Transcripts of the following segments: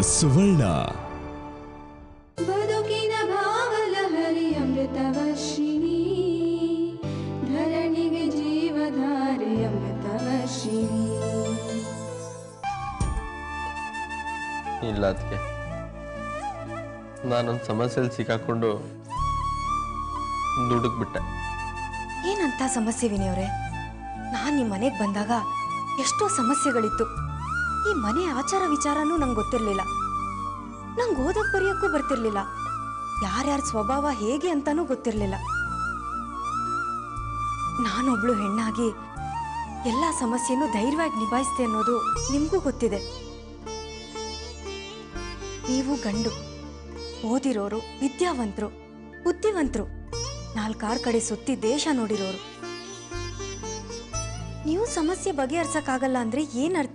ಸುವರ್ಣ ಬದುಕಿನ ಭಾವಲಹರಿ ಅಮೃತವರ್ಷಿಣಿ ಧರಣಿಗೆ ಜೀವಧಾರೆ ಅಮೃತವರ್ಷಿಣಿ ಇಲ್ಲ ಅದಕ್ಕೆ ನಾನೊಂದು ಸಮಸ್ಯೆಯಲ್ಲಿ ಸಿಕ್ಕಾಕೊಂಡು ದುಡುಕ್ ಬಿಟ್ಟೆ ಏನಂತ ಸಮಸ್ಯೆ ವಿನಯವ್ರೆ ನಾನು ನಿಮ್ಮ ಮನೆಗೆ ಬಂದಾಗ ಎಷ್ಟೋ ಸಮಸ್ಯೆಗಳಿತ್ತು ಈ ಮನೆ ಆಚಾರ ವಿಚಾರನೂ ನಂಗೆ ಗೊತ್ತಿರಲಿಲ್ಲ ನಂಗೆ ಓದಕ್ ಬರೆಯೋಕ್ಕೂ ಬರ್ತಿರ್ಲಿಲ್ಲ ಯಾರ್ಯಾರ ಸ್ವಭಾವ ಹೇಗೆ ಅಂತಾನೂ ಗೊತ್ತಿರಲಿಲ್ಲ ನಾನೊಬ್ಳು ಹೆಣ್ಣಾಗಿ ಎಲ್ಲ ಸಮಸ್ಯೆನೂ ಧೈರ್ಯವಾಗಿ ನಿಭಾಯಿಸ್ತೆ ಅನ್ನೋದು ನಿಮಗೂ ಗೊತ್ತಿದೆ ನೀವು ಗಂಡು ಓದಿರೋರು ವಿದ್ಯಾವಂತರು ಬುದ್ಧಿವಂತರು ನಾಲ್ಕಾರು ಕಡೆ ಸುತ್ತಿ ದೇಶ ನೋಡಿರೋರು ನೀವು ಸಮಸ್ಯೆ ಬಗೆಹರ್ಸಕ್ಕಾಗಲ್ಲ ಅಂದ್ರೆ ಏನರ್ಥ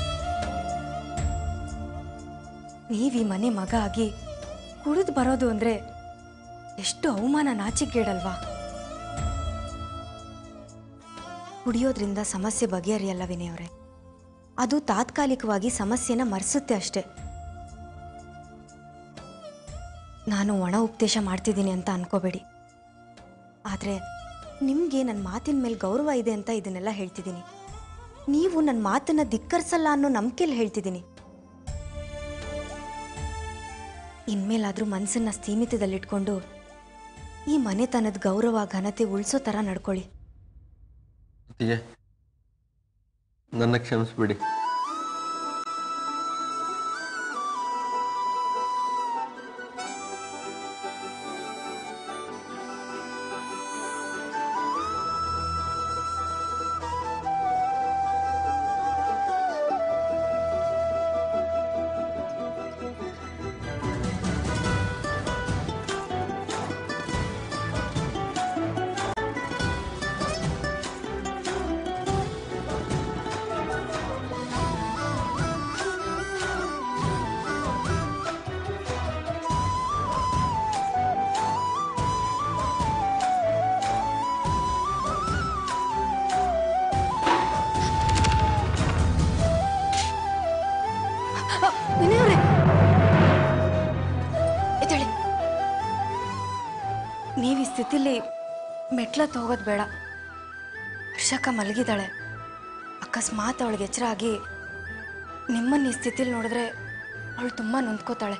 ನೀವ್ ಈ ಮನೆ ಮಗ ಆಗಿ ಕುಡಿದು ಬರೋದು ಅಂದ್ರೆ ಎಷ್ಟು ಅವಮಾನ ನಾಚಿಕೆಗೇಡಲ್ವಾ ಕುಡಿಯೋದ್ರಿಂದ ಸಮಸ್ಯೆ ಬಗೆಹರಿಯಲ್ಲ ವಿನಯವ್ರೆ ಅದು ತಾತ್ಕಾಲಿಕವಾಗಿ ಸಮಸ್ಯೆನ ಮರೆಸುತ್ತೆ ಅಷ್ಟೇ ನಾನು ಒಣ ಉಪದೇಶ ಮಾಡ್ತಿದ್ದೀನಿ ಅಂತ ಅನ್ಕೋಬೇಡಿ ಆದರೆ ನಿಮಗೆ ನನ್ನ ಮಾತಿನ ಮೇಲೆ ಗೌರವ ಇದೆ ಅಂತ ಇದನ್ನೆಲ್ಲ ಹೇಳ್ತಿದ್ದೀನಿ ನೀವು ನನ್ನ ಮಾತನ್ನ ಧಿಕ್ಕರಿಸಲ್ಲ ಅನ್ನೋ ನಂಬಿಕೆಯಲ್ಲಿ ಹೇಳ್ತಿದ್ದೀನಿ ಇನ್ಮೇಲಾದರೂ ಮನಸ್ಸನ್ನ ಸ್ಥೀಮಿತದಲ್ಲಿಟ್ಕೊಂಡು ಈ ಮನೆತನದ ಗೌರವ ಘನತೆ ಉಳಿಸೋ ಥರ ನಡ್ಕೊಳ್ಳಿ ಅತ್ತಿಗೆ ನನ್ನ ಕ್ಷಮಿಸ್ಬಿಡಿ ವಿನಯವ್ರೆ ಎದ್ದೇಳಿ ನೀವು ಈ ಸ್ಥಿತಿಲಿ ಮೆಟ್ಲತ್ತು ಹೋಗೋದು ಬೇಡ ಹರ್ಷಕ್ಕ ಮಲಗಿದಾಳೆ ಅಕಸ್ಮಾತ್ ಅವಳಿಗೆ ಎಚ್ಚರ ಆಗಿ ನಿಮ್ಮನ್ನ ಈ ಸ್ಥಿತಿಲಿ ನೋಡಿದ್ರೆ ಅವಳು ತುಂಬ ನೊಂದ್ಕೋತಾಳೆ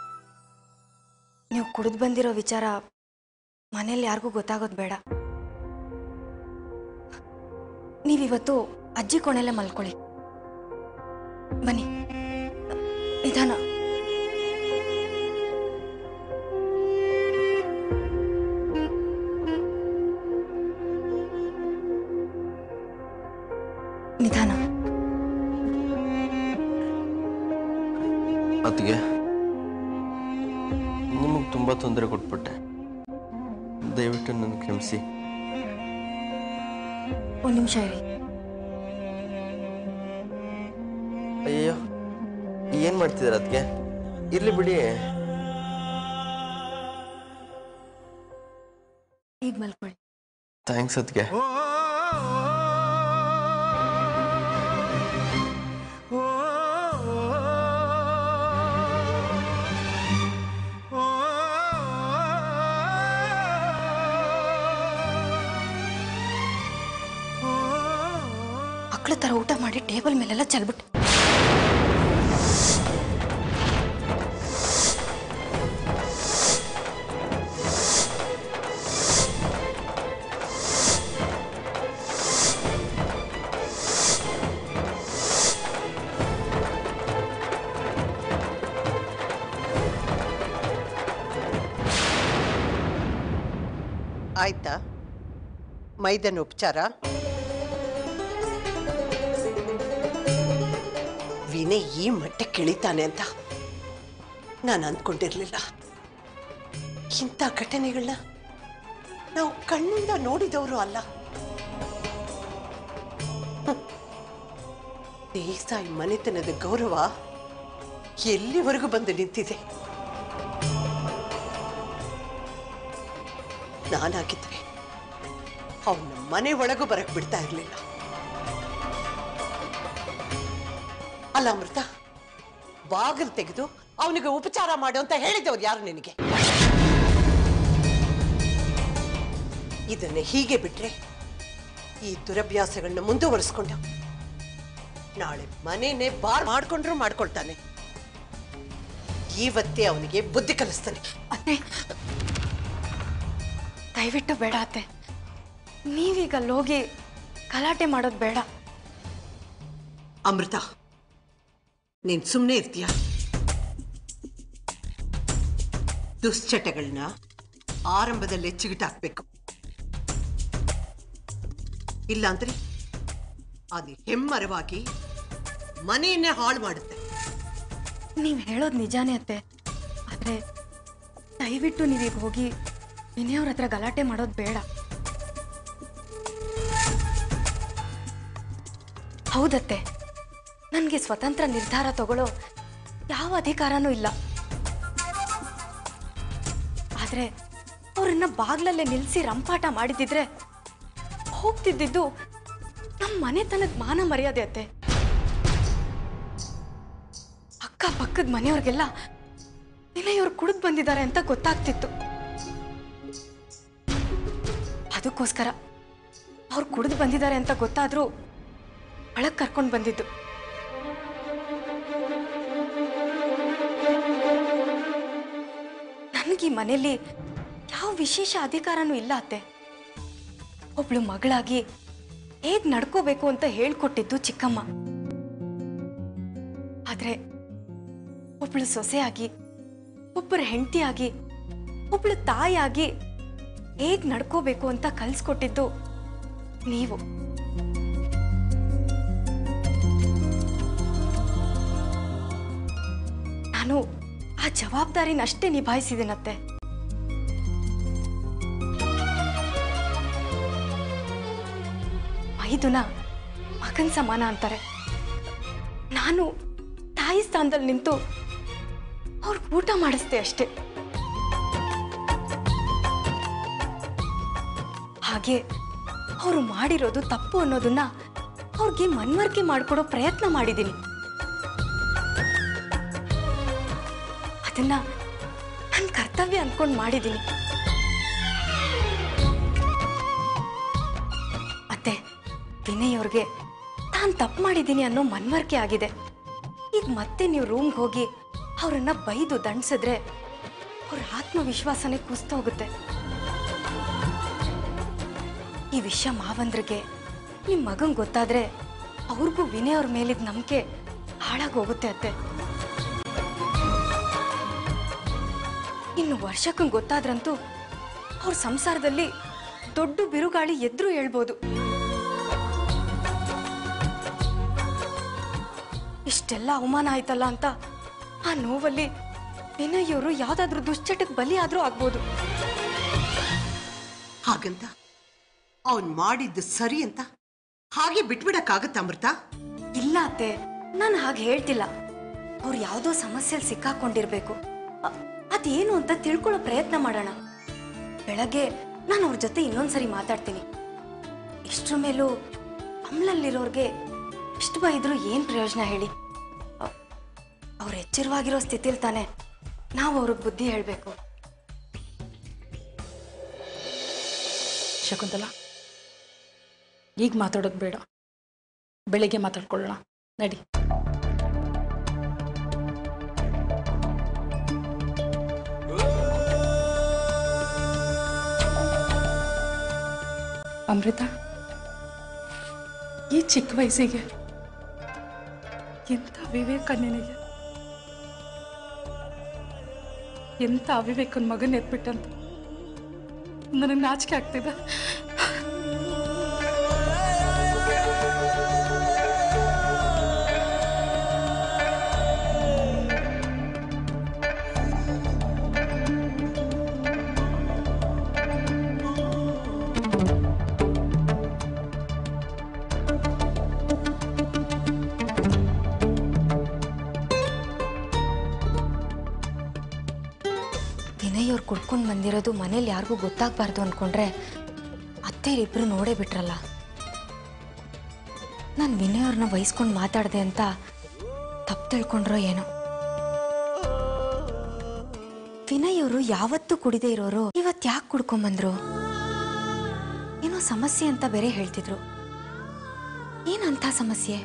ನೀವು ಕುಡಿದು ಬಂದಿರೋ ವಿಚಾರ ಮನೇಲಿ ಯಾರಿಗೂ ಗೊತ್ತಾಗೋದು ಬೇಡ ನೀವಿವತ್ತು ಅಜ್ಜಿ ಕೋಣೆಲ್ಲೇ ಮಲ್ಕೊಳ್ಳಿ ಬನ್ನಿ ನಿಧಾನ ನಿಧಾನ ಅತ್ತಿಗೆ ನಿಮಗೆ ತುಂಬ ತೊಂದರೆ ಕೊಟ್ಬಿಟ್ಟೆ ದಯವಿಟ್ಟು ನನ್ನ ಕ್ಷಮಿಸಿ ಒಂದು ನಿಮಿಷ ಇರಿ ಅಯ್ಯೋ ಏನು ಮಾಡ್ತಿದ್ದೀರ ಅದಕ್ಕೆ ಇರ್ಲಿ ಬಿಡಿ ಈಗ ಮಲ್ಕೊಳ್ಳಿ ಥ್ಯಾಂಕ್ಸ್ ಅದಕ್ಕೆ ಮಕ್ಳ ಥರ ಊಟ ಮಾಡಿ ಟೇಬಲ್ ಮೇಲೆಲ್ಲ ಚೆಲ್ಬಿಟ್ಟು ಆಯ್ತಾ ಮೈದನ ಉಪಚಾರ ವಿನಯ್ ಈ ಮಟ್ಟಕ್ಕೆ ಇಳಿತಾನೆ ಅಂತ ನಾನು ಅಂದ್ಕೊಂಡಿರ್ಲಿಲ್ಲ ಇಂಥ ಘಟನೆಗಳನ್ನ ನಾವು ಕಣ್ಣಿಂದ ನೋಡಿದವರು ಅಲ್ಲ ಹ್ಮ್. ದೇಸಾಯಿ ಮನೆತನದ ಗೌರವ ಎಲ್ಲಿವರೆಗೂ ಬಂದು ನಿಂತಿದೆ ನಾನಾಗಿದ್ರೆ ಅವನ ಮನೆ ಒಳಗೂ ಬರಕ್ ಬಿಡ್ತಾ ಇರಲಿಲ್ಲ ಅಲ್ಲ ಅಮೃತ ಬಾಗಿಲು ತೆಗೆದು ಅವನಿಗೆ ಉಪಚಾರ ಮಾಡು ಅಂತ ಹೇಳಿದವ್ರು ಯಾರು ನಿನಗೆ ಇದನ್ನ ಹೀಗೆ ಬಿಟ್ರೆ ಈ ದುರಭ್ಯಾಸಗಳನ್ನ ಮುಂದುವರಿಸ್ಕೊಂಡು ನಾಳೆ ಮನೇನೆ ಬಾರ್ ಮಾಡ್ಕೊಂಡ್ರು ಮಾಡ್ಕೊಳ್ತಾನೆ ಇವತ್ತೇ ಅವನಿಗೆ ಬುದ್ಧಿ ಕಲಿಸ್ತಾನೆ ಅತ್ತೆ ದಯವಿಟ್ಟು ಬೇಡ ಅತ್ತೆ ನೀವೀಗ ಅಲ್ಲಿ ಹೋಗಿ ಗಲಾಟೆ ಮಾಡೋದು ಬೇಡ ಅಮೃತ ನೀನ್ ಸುಮ್ಮನೆ ಇರ್ತೀಯ ದುಶ್ಚಟಗಳನ್ನ ಆರಂಭದಲ್ಲೇ ಚಿಗಿಟಾಕ್ಬೇಕು ಇಲ್ಲಾಂದ್ರೆ ಅದು ಹೆಮ್ಮರವಾಗಿ ಮನೆಯನ್ನೇ ಹಾಳು ಮಾಡುತ್ತೆ ನೀವು ಹೇಳೋದು ನಿಜಾನೇ ಅತ್ತೆ ಆದರೆ ದಯವಿಟ್ಟು ನೀವೀಗ ಹೋಗಿ ವಿನಯವ್ರ ಹತ್ರ ಗಲಾಟೆ ಮಾಡೋದು ಬೇಡ ಹೌದತ್ತೆ ನನಗೆ ಸ್ವತಂತ್ರ ನಿರ್ಧಾರ ತಗೊಳ್ಳೋ ಯಾವ ಅಧಿಕಾರನೂ ಇಲ್ಲ ಆದರೆ ಅವರನ್ನ ಬಾಗ್ಲಲ್ಲೇ ನಿಲ್ಲಿಸಿ ರಂಪಾಟ ಮಾಡಿದಿದ್ರೆ ಹೋಗ್ತಿದ್ದಿದ್ದು ನಮ್ಮ ಮನೆತನದ ಮಾನ ಮರ್ಯಾದೆ ಅತ್ತೆ ಅಕ್ಕಪಕ್ಕದ ಮನೆಯವ್ರಿಗೆಲ್ಲ ವಿನಯವ್ರು ಕುಡಿದು ಬಂದಿದ್ದಾರೆ ಅಂತ ಗೊತ್ತಾಗ್ತಿತ್ತು ಅದಕ್ಕೋಸ್ಕರ ಅವ್ರು ಕುಡಿದು ಬಂದಿದ್ದಾರೆ ಅಂತ ಗೊತ್ತಾದ್ರೂ ಒಳಗೆ ಕರ್ಕೊಂಡು ಬಂದಿದ್ದು ನನಗೆ ಈ ಮನೆಯಲ್ಲಿ ಯಾವ ವಿಶೇಷ ಅಧಿಕಾರನೂ ಇಲ್ಲ ಅತ್ತೆ ಒಬ್ಳು ಮಗಳಾಗಿ ಹೇಗ್ ನಡ್ಕೋಬೇಕು ಅಂತ ಹೇಳ್ಕೊಟ್ಟಿದ್ದು ಚಿಕ್ಕಮ್ಮ ಆದ್ರೆ ಒಬ್ಳು ಸೊಸೆಯಾಗಿ ಒಬ್ಬರು ಹೆಂಡತಿಯಾಗಿ ಒಬ್ಳು ತಾಯಿಯಾಗಿ ಹೇಗ್ ನಡ್ಕೋಬೇಕು ಅಂತ ಕಲ್ಸ್ಕೊಟ್ಟಿದ್ದು ನೀವು ನಾನು ಆ ಜವಾಬ್ದಾರಿನಷ್ಟೇ ನಿಭಾಯಿಸಿದ್ದೀನತ್ತೆ ಮೈದುನ ಮಗನ್ ಸಮಾನ ಅಂತಾರೆ ನಾನು ತಾಯಿ ಸ್ಥಾನದಲ್ಲಿ ನಿಂತು ಅವ್ರಿಗೆ ಊಟ ಮಾಡಿಸ್ದೆ ಅಷ್ಟೇ ಹಾಗೆ ಅವರು ಮಾಡಿರೋದು ತಪ್ಪು ಅನ್ನೋದನ್ನ ಅವ್ರಿಗೆ ಮನ್ವರಿಕೆ ಮಾಡಿಕೊಡೋ ಪ್ರಯತ್ನ ಮಾಡಿದ್ದೀನಿ ಅದನ್ನ ನನ್ನ ಕರ್ತವ್ಯ ಅನ್ಕೊಂಡು ಮಾಡಿದ್ದೀನಿ ಅತ್ತೆ ವಿನಯ್ ಅವ್ರಿಗೆ ತಾನು ತಪ್ಪು ಮಾಡಿದ್ದೀನಿ ಅನ್ನೋ ಮನ್ವರಿಕೆ ಆಗಿದೆ ಈಗ ಮತ್ತೆ ನೀವು ರೂಮ್ಗೆ ಹೋಗಿ ಅವರನ್ನ ಬೈದು ದಂಡಿಸಿದ್ರೆ ಅವ್ರ ಆತ್ಮವಿಶ್ವಾಸನೇ ಕುಸ್ತು ಹೋಗುತ್ತೆ ಈ ವಿಷಯ ಮಾವಂದ್ರಿಗೆ ನಿಮ್ಮ ಮಗಂಗೆ ಗೊತ್ತಾದ್ರೆ ಅವ್ರಿಗೂ ವಿನಯ್ ಅವ್ರ ಮೇಲಿದ್ದ ನಂಬಿಕೆ ಹಾಳಾಗೋಗುತ್ತೆ ಅತ್ತೆ ಇನ್ನು ವರ್ಷಕ್ಕಂಗೆ ಗೊತ್ತಾದ್ರಂತೂ ಅವ್ರ ಸಂಸಾರದಲ್ಲಿ ದೊಡ್ಡ ಬಿರುಗಾಳಿ ಎದ್ರು ಹೇಳ್ಬೋದು ಇಷ್ಟೆಲ್ಲ ಅವಮಾನ ಆಯ್ತಲ್ಲ ಅಂತ ಆ ನೋವಲ್ಲಿ ವಿನಯ್ ಅವರು ಯಾವ್ದಾದ್ರೂ ದುಶ್ಚಟಕ್ಕೆ ಬಲಿ ಆದ್ರೂ ಆಗ್ಬೋದು ಹಾಗಂತ ಅವನ್ ಮಾಡಿದ್ದು ಸರಿ ಅಂತ ಹಾಗೆ ಬಿಟ್ಬಿಡಕ್ಕಾಗತ್ತ ಅಮೃತ ಇಲ್ಲ ಅತ್ತೆ ನಾನು ಹಾಗೆ ಹೇಳ್ತಿಲ್ಲ ಅವ್ರು ಯಾವುದೋ ಸಮಸ್ಯೆಯಲ್ಲಿ ಸಿಕ್ಕಾಕೊಂಡಿರ್ಬೇಕು ಅ- ಅದೇನು ಅಂತ ತಿಳ್ಕೊಳ್ಳೋ ಪ್ರಯತ್ನ ಮಾಡೋಣ ಬೆಳಗ್ಗೆ ನಾನು ಅವ್ರ ಜೊತೆ ಇನ್ನೊಂದ್ಸರಿ ಮಾತಾಡ್ತೀನಿ ಇಷ್ಟ್ರ ಮೇಲೂ ಅಮ್ಲಲ್ಲಿರೋರ್ಗೆ ಇಷ್ಟು ಬೈದ್ರು ಏನು ಪ್ರಯೋಜನ ಹೇಳಿ ಅ- ಅವ್ರು ಎಚ್ಚರವಾಗಿರೋ ಸ್ಥಿತಿಲಿ ತಾನೆ ನಾವು ಅವ್ರಿಗೆ ಬುದ್ಧಿ ಹೇಳಬೇಕು ಶಕುಂತಲ ಈಗ ಮಾತಾಡೋದು ಬೇಡ ಬೆಳಿಗ್ಗೆ ಮಾತಾಡ್ಕೊಳ್ಳೋಣ ನಡಿ ಅಮೃತ ಈ ಚಿಕ್ಕ ವಯಸ್ಸಿಗೆ ಎಂಥ ವಿವೇಕ ನಿನಗೆ ಎಂಥ ಅವಿವೇಕನ ಮಗನ ಎತ್ಬಿಟ್ಟಂತ ನನಗೆ ನಾಚಿಕೆ ಆಗ್ತಿದೆ ವಿನಯ್ ಅವ್ರು ಕುಡ್ಕೊಂಡು ಬಂದಿರೋದು ಮನೇಲಿ ಯಾರಿಗೂ ಗೊತ್ತಾಗಬಾರ್ದು ಅನ್ಕೊಂಡ್ರೆ ಅತ್ತೆಯರಿಬ್ರು ನೋಡೇ ಬಿಟ್ರಲ್ಲ ನಾನು ವಿನಯ್ ಅವ್ರನ್ನ ವಹಿಸ್ಕೊಂಡು ಮಾತಾಡಿದೆ ಅಂತ ತಪ್ಪು ತಿಳ್ಕೊಂಡ್ರೋ ಏನೋ ವಿನಯ್ ಅವರು ಯಾವತ್ತೂ ಕುಡಿದೇ ಇರೋರು ಇವತ್ ಯಾಕೆ ಕುಡ್ಕೊಂಬಂದ್ರು ಏನೋ ಸಮಸ್ಯೆ ಅಂತ ಬೇರೆ ಹೇಳ್ತಿದ್ರು ಏನಂತ ಸಮಸ್ಯೆ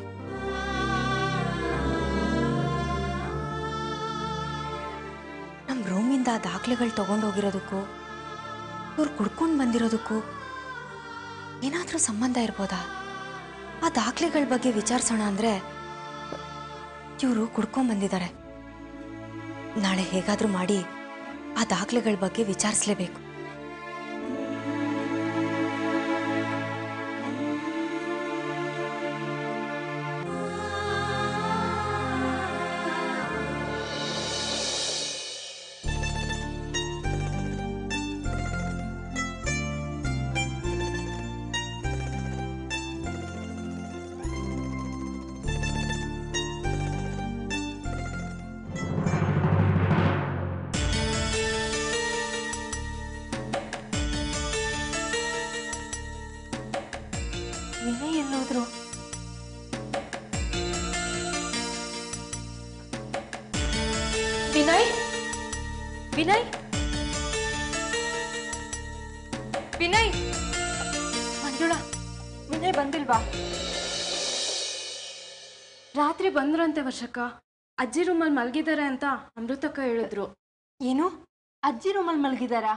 ನಮ್ಮ ರೂಮಿಂದ ದಾಖಲೆಗಳು ತಗೊಂಡೋಗಿರೋದಕ್ಕೂ ಇವ್ರು ಕುಡ್ಕೊಂಡು ಬಂದಿರೋದಕ್ಕೂ ಏನಾದರೂ ಸಂಬಂಧ ಇರ್ಬೋದಾ ಆ ದಾಖಲೆಗಳ ಬಗ್ಗೆ ವಿಚಾರಿಸೋಣ ಅಂದರೆ ಇವರು ಕುಡ್ಕೊಂಡ್ ಬಂದಿದ್ದಾರೆ ನಾಳೆ ಹೇಗಾದರೂ ಮಾಡಿ ಆ ದಾಖಲೆಗಳ ಬಗ್ಗೆ ವಿಚಾರಿಸಲೇಬೇಕು ವಿನಯ್ ಎಲ್ಲೋದ್ರು ವಿನಯ್ ವಿನಯ್ ವಿನಯ್ ಮಂಜುಳಾ ವಿನಯ್ ಬಂದಿಲ್ವಾ ರಾತ್ರಿ ಬಂದ್ರಂತೆ ವರ್ಷಕ್ಕ ಅಜ್ಜಿ ರೂಮಲ್ಲಿ ಮಲಗಿದ್ದಾರೆ ಅಂತ ಅಮೃತಕ್ಕ ಹೇಳಿದ್ರು ಏನು ಅಜ್ಜಿ ರೂಮಲ್ಲಿ ಮಲಗಿದಾರಾ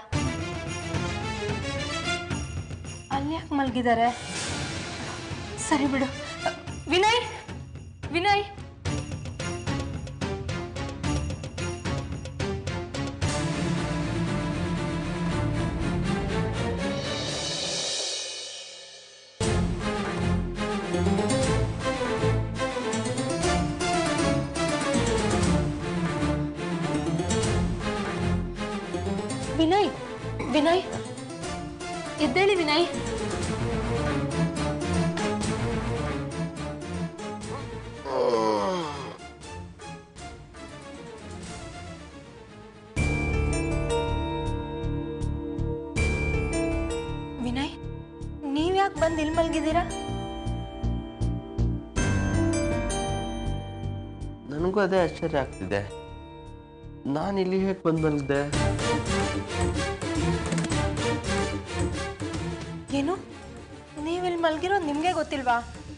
ಅಲ್ಲಿ ಯಾಕೆ ಮಲಗಿದ್ದಾರೆ ಸರಿ ಬಿಡು ವಿನಯ್ ವಿನಯ್ ವಿನಯ್ ವಿನಯ್ ಎದ್ದೇಳಿ ವಿನಯ್ ವಿನಯ್ ನೀವ್ಯಾಕೆ ಬಂದು ಇಲ್ಲಿ ಮಲಗಿದ್ದೀರಾ ನನಗೂ ಅದೇ ಆಶ್ಚರ್ಯ ಆಗ್ತಿದೆ ನಾನು ಇಲ್ಲಿ ಹೇಗೆ ಬಂದು ಮಲಗಿದೆ ಏನು ನೀವಿಲ್ಲಿ ಮಲಗಿರೋದು ನಿಮಗೆ ಗೊತ್ತಿಲ್ವಾ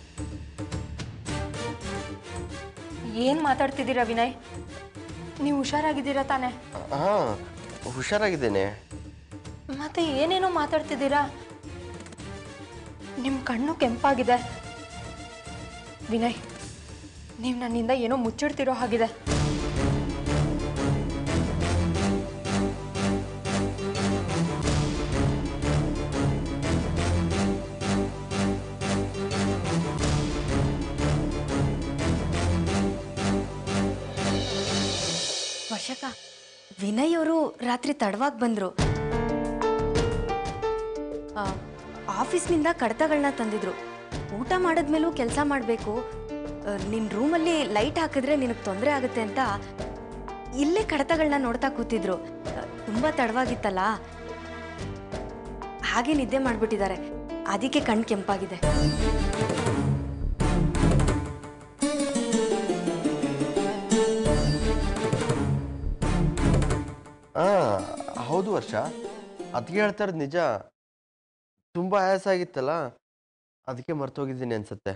ಏನು ಮಾತಾಡ್ತಿದ್ದೀರಾ ವಿನಯ್ ನೀವು ಹುಷಾರಾಗಿದ್ದೀರಾ ತಾನೆ ಹಾಂ ಹುಷಾರಾಗಿದ್ದೇನೆ ಮತ್ತೆ ಏನೇನೋ ಮಾತಾಡ್ತಿದ್ದೀರಾ ನಿಮ್ಮ ಕಣ್ಣು ಕೆಂಪಾಗಿದೆ ವಿನಯ್ ನೀವು ನನ್ನಿಂದ ಏನೋ ಮುಚ್ಚಿಡ್ತಿರೋ ಹಾಗಿದೆ ವರ್ಷಕ ವಿನಯ್ ಅವರು ರಾತ್ರಿ ತಡವಾಗಿ ಬಂದರು ಆಫೀಸ್ನಿಂದ ಕಡತಗಳನ್ನ ತಂದಿದ್ರು ಊಟ ಮಾಡಿದ್ಮೇಲೂ ಕೆಲಸ ಮಾಡಬೇಕು ನಿನ್ನ ರೂಮಲ್ಲಿ ಲೈಟ್ ಹಾಕಿದ್ರೆ ನಿನಗೆ ತೊಂದರೆ ಆಗುತ್ತೆ ಅಂತ ಇಲ್ಲೇ ಕಡತಗಳನ್ನ ನೋಡ್ತಾ ಕೂತಿದ್ರು ತುಂಬ ತಡವಾಗಿತ್ತಲ್ಲ ಹಾಗೆ ನಿದ್ದೆ ಮಾಡಿಬಿಟ್ಟಿದ್ದಾರೆ ಅದಕ್ಕೆ ಕಣ್ ಕೆಂಪಾಗಿದೆ ಹಾಂ ಹೌದು ವರ್ಷ ಅದಕ್ಕೆ ಹೇಳ್ತಾ ಇರೋದು ನಿಜ ತುಂಬ ಆಯಾಸ ಆಗಿತ್ತಲ್ಲ ಅದಕ್ಕೆ ಮರ್ತೋಗಿದ್ದೀನಿ ಅನ್ಸುತ್ತೆ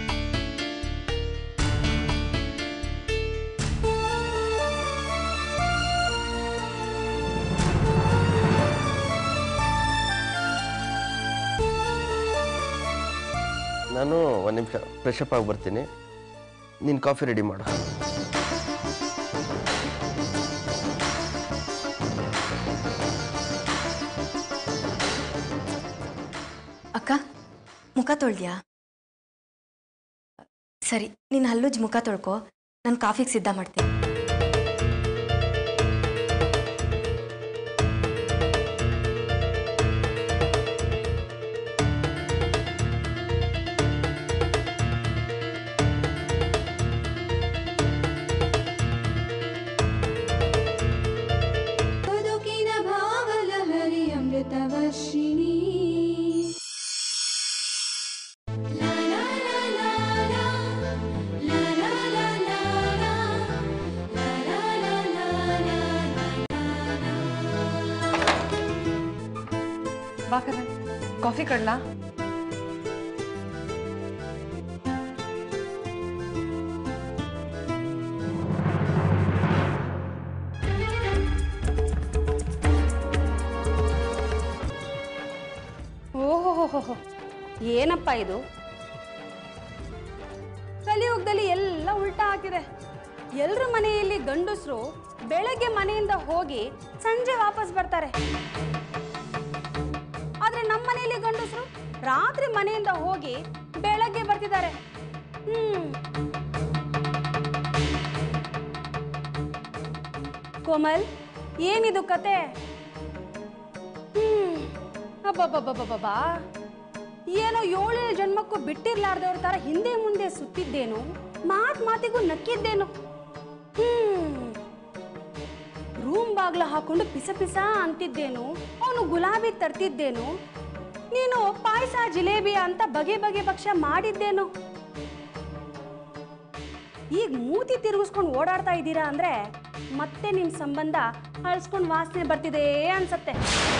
ನಾನು ಒಂದು ನಿಮಿಷ ಫ್ರೆಶ್ ಅಪ್ ಆಗಿ ಬರ್ತೀನಿ ನೀನು ಕಾಫಿ ರೆಡಿ ಮಾಡು ಅಕ್ಕ ಮುಖ ತೊಳ್ದ್ಯಾ ಸರಿ ನೀನು ಹಲ್ಲುಜ್ಜಿ ಮುಖ ತೊಳ್ಕೊ ನಾನು ಕಾಫಿಗೆ ಸಿದ್ಧ ಮಾಡ್ತೀನಿ ಬದುಕಿನ ಭಾವಲಹರಿ ಅಮೃತವರ್ಷಿಣಿ ಲಾ ಲಾ ಲಾ ಲಾ ಲಾ, ಲಾ ಲಾ ಲಾ ಲಾ ಲಾ, ಬಾ ಕರಣ್ ಕಾಫಿ ಕಡ್ಲಾ ಓಹೋ ಏನಪ್ಪ ಇದು ಕಲಿಯುಗದಲ್ಲಿ ಎಲ್ಲ ಉಲ್ಟಾ ಹಾಕಿದೆ ಎಲ್ರ ಮನೆಯಲ್ಲಿ ಗಂಡಸರು ಬೆಳಗ್ಗೆ ಮನೆಯಿಂದ ಹೋಗಿ ಸಂಜೆ ವಾಪಸ್ ಬರ್ತಾರೆ ಆದ್ರೆ ನಮ್ಮ ಮನೆಯಲ್ಲಿ ಗಂಡಸರು ರಾತ್ರಿ ಮನೆಯಿಂದ ಹೋಗಿ ಬೆಳಗ್ಗೆ ಬರ್ತಿದ್ದಾರೆ ಹ್ಮ್ ಕೋಮಲ್ ಏನಿದು ಕತೆ ಹ್ಮ್ ಅಬ್ಬಬ್ಬಬ್ಬಬ್ಬಬ್ಬಾ ಏನೋ ಏಳೇಳು ಜನ್ಮಕ್ಕೂ ಬಿಟ್ಟಿರ್ಲಾರ್ದವ್ರ ತರ ಹಿಂದೆ ಮುಂದೆ ಸುತ್ತಿದ್ದೇನು ಮಾತ್ ಮಾತಿಗೂ ನಕ್ಕಿದ್ದೇನು ಹ್ಮ್ ರೂಮ್ ಬಾಗ್ಲ ಹಾಕೊಂಡು ಪಿಸ ಪಿಸ ಅಂತಿದ್ದೇನು ಅವನು ಗುಲಾಬಿ ತರ್ತಿದ್ದೇನು ನೀನು ಪಾಯಸ ಜಿಲೇಬಿ ಅಂತ ಬಗೆ ಬಗೆ ಭಕ್ಷ ಮಾಡಿದ್ದೇನು ಈಗ ಮೂತಿ ತಿರುಗಿಸ್ಕೊಂಡು ಓಡಾಡ್ತಾ ಇದ್ದೀರಾ ಅಂದ್ರೆ ಮತ್ತೆ ನಿಮ್ ಸಂಬಂಧ ಅಳ್ಸ್ಕೊಂಡು ವಾಸನೆ ಬರ್ತಿದೆ ಅನ್ಸತ್ತೆ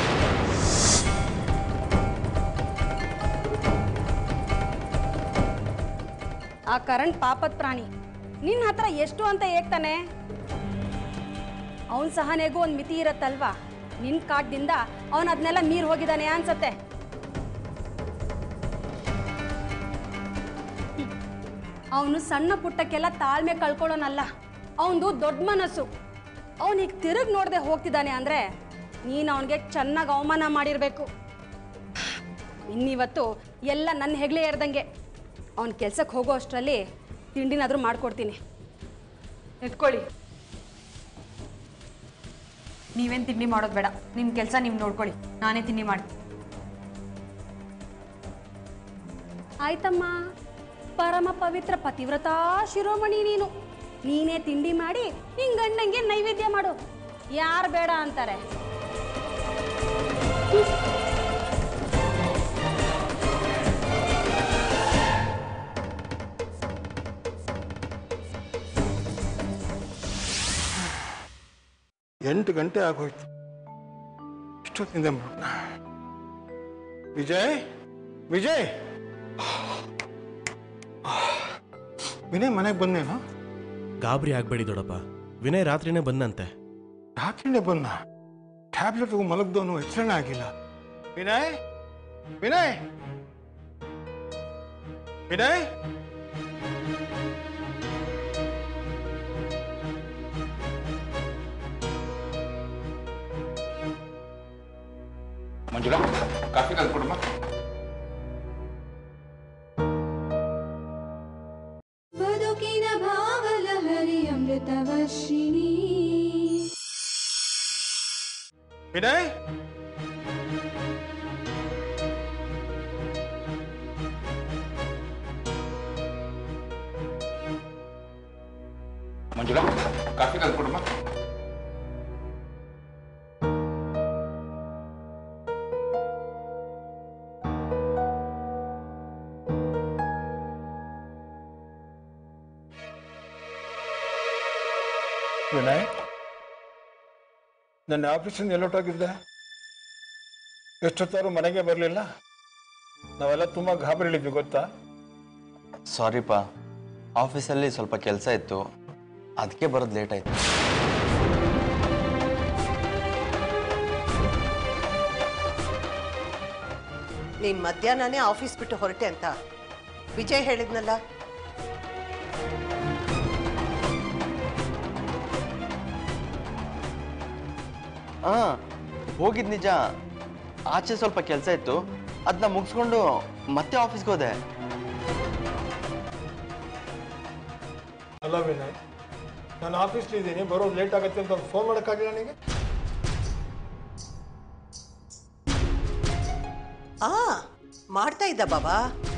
ಆ ಕರಣ್ ಪಾಪದ ಪ್ರಾಣಿ ನಿನ್ನ ಹತ್ರ ಎಷ್ಟು ಅಂತ ಏಕ್ತಾನೆ ಅವನ ಸಹನೆಗೂ ಒಂದು ಮಿತಿ ಇರತ್ತಲ್ವಾ ನಿನ್ ಕಾಟದಿಂದ ಅವನ್ ಅದನ್ನೆಲ್ಲ ಮೀರ್ ಹೋಗಿದ್ದಾನೆ ಅನ್ಸತ್ತೆ ಅವನು ಸಣ್ಣ ಪುಟ್ಟಕ್ಕೆಲ್ಲ ತಾಳ್ಮೆ ಕಳ್ಕೊಳ್ಳೋನಲ್ಲ ಅವನದು ದೊಡ್ಡ ಮನಸ್ಸು ಅವನಿಗೆ ತಿರುಗಿ ನೋಡದೆ ಹೋಗ್ತಿದ್ದಾನೆ ಅಂದ್ರೆ ನೀನು ಅವನಿಗೆ ಚೆನ್ನಾಗಿ ಅವಮಾನ ಮಾಡಿರ್ಬೇಕು ಇನ್ನಿವತ್ತು ಎಲ್ಲ ನನ್ನ ಹೆಗ್ಲೆ ಏರ್ದಂಗೆ ಅವನ ಕೆಲ್ಸಕ್ಕೆ ಹೋಗೋ ಅಷ್ಟರಲ್ಲಿ ತಿಂಡಿನಾದರೂ ಮಾಡ್ಕೊಡ್ತೀನಿ ಎತ್ಕೊಳ್ಳಿ ನೀವೇನು ತಿಂಡಿ ಮಾಡೋದು ಬೇಡ ನಿಮ್ಮ ಕೆಲಸ ನೀವು ನೋಡ್ಕೊಳ್ಳಿ ನಾನೇ ತಿಂಡಿ ಮಾಡಿ ಆಯ್ತಮ್ಮ ಪರಮ ಪವಿತ್ರ ಪತಿವ್ರತಾ ಶಿರೋಮಣಿ ನೀನು ನೀನೇ ತಿಂಡಿ ಮಾಡಿ ನಿನ್ ಗಂಡಂಗೆ ನೈವೇದ್ಯ ಮಾಡು ಯಾರು ಬೇಡ ಅಂತಾರೆ ಎಂಟು ಗಂಟೆ ಆಗೋಯ್ತು ಇಷ್ಟೊತ್ತಿಂದ ಮಾಡ್ಬಿಟ್ನ. ವಿಜಯ್ ವಿಜಯ್ ವಿನಯ್ ಮನೆಗೆ ಬಂದೇನು ಗಾಬರಿ ಆಗ್ಬೇಡಿ ದೊಡ್ಡಪ್ಪ ವಿನಯ್ ರಾತ್ರಿನೇ ಬಂದಂತೆ ರಾತ್ರಿನೇ ಬಂದ ಟ್ಯಾಬ್ಲೆಟ್ ಮಲಗ್ದವನು ಎಚ್ಚರಣೆ ಆಗಿಲ್ಲ ವಿನಯ್ ವಿನಯ್ ವಿನಯ್ ಮಂಜುಳಾ ಕಾಫಿ ತಂದು ಕೊಡಮ್ಮ ಬದುಕಿನ ಭಾವಲಹರಿ ಅಮೃತವರ್ಷಿಣಿ ವಿನಯ್ ಮಂಜುಳಾ ಕಾಫಿ ತಂದು ಕೊಡಮ್ಮ ವಿನಯ್ ನನ್ನ ಆಫೀಸಿಂದ ಎಲ್ಲೊಟ್ಟೋಗಿದ್ದೆ ಎಷ್ಟೊತ್ತಾರು ಮನೆಗೆ ಬರಲಿಲ್ಲ ನಾವೆಲ್ಲ ತುಂಬ ಗಾಬರಿಲಿದ್ವಿ ಗೊತ್ತಾ ಸಾರಿಪ್ಪ ಆಫೀಸಲ್ಲಿ ಸ್ವಲ್ಪ ಕೆಲಸ ಇತ್ತು ಅದಕ್ಕೆ ಬರೋದು ಲೇಟ್ ಆಯ್ತು ನೀನ್ ಮಧ್ಯಾಹ್ನನೇ ಆಫೀಸ್ ಬಿಟ್ಟು ಹೊರಟೆ ಅಂತ ವಿಜಯ್ ಹೇಳಿದ್ನಲ್ಲ ಹಾಂ ಹೋಗಿದ್ ನಿಜ ಆಚೆ ಸ್ವಲ್ಪ ಕೆಲಸ ಇತ್ತು ಅದನ್ನ ಮುಗಿಸ್ಕೊಂಡು ಮತ್ತೆ ಆಫೀಸ್ಗೆ ಹೋದೆ ಅಲ್ಲ ವಿನಯ್ ನಾನು ಆಫೀಸ್ಲಿ ಇದ್ದೀನಿ ಬರೋದು ಲೇಟ್ ಆಗುತ್ತೆ ಅಂತ ಫೋನ್ ಮಾಡೋಕ್ಕಾಗಿಲ್ಲ ನನಗೆ ಆ ಮಾಡ್ತಾ ಇದ್ದ ಬಾಬಾ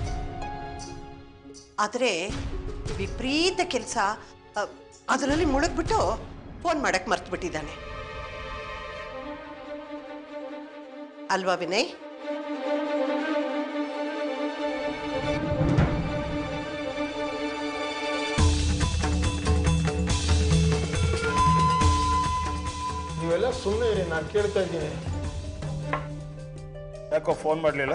ಆದರೆ ವಿಪರೀತ ಕೆಲಸ ಅದರಲ್ಲಿ ಮುಳುಗ್ಬಿಟ್ಟು ಫೋನ್ ಮಾಡಕ್ ಮರ್ತು ಬಿಟ್ಟಿದ್ದಾನೆ ಅಲ್ವಾ ವಿನಯ್ ನೀವೆಲ್ಲ ಸುಮ್ಮನೆ ಇರಿ ನಾನು ಕೇಳ್ತಾ ಇದ್ದೀನಿ ಯಾಕೋ ಫೋನ್ ಮಾಡಲಿಲ್ಲ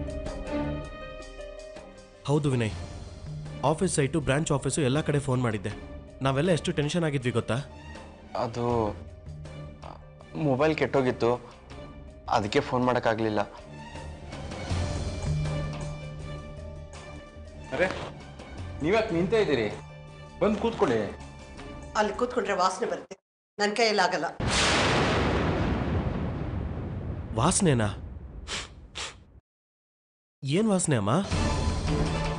ಹೌದು Vinay office site branch office ಎಲ್ಲ ಕಡೆ ಫೋನ್ ಮಾಡಿದ್ದೆ ನಾವೆಲ್ಲ ಎಷ್ಟು ಟೆನ್ಷನ್ ಆಗಿದ್ವಿ ಗೊತ್ತಾ ಅದು ಮೊಬೈಲ್ ಕೆಟ್ಟೋಗಿತ್ತು ಅದಕ್ಕೆ ಫೋನ್ ಮಾಡೋಕ್ಕಾಗಲಿಲ್ಲ ಅರೆ ನೀವ್ಯಾಕೆ ನಿಂತೇ ಇದ್ದೀರಿ ಬಂದು ಕೂತ್ಕೊಳ್ಳಿ ಅಲ್ಲಿ ಕೂತ್ಕೊಂಡ್ರೆ ವಾಸನೆ ಬರುತ್ತೆ ನನ್ನ ಕೈಯಲ್ಲಾಗಲ್ಲ ವಾಸನೆನಾ ಏನು ವಾಸನೆ ಅಮ್ಮ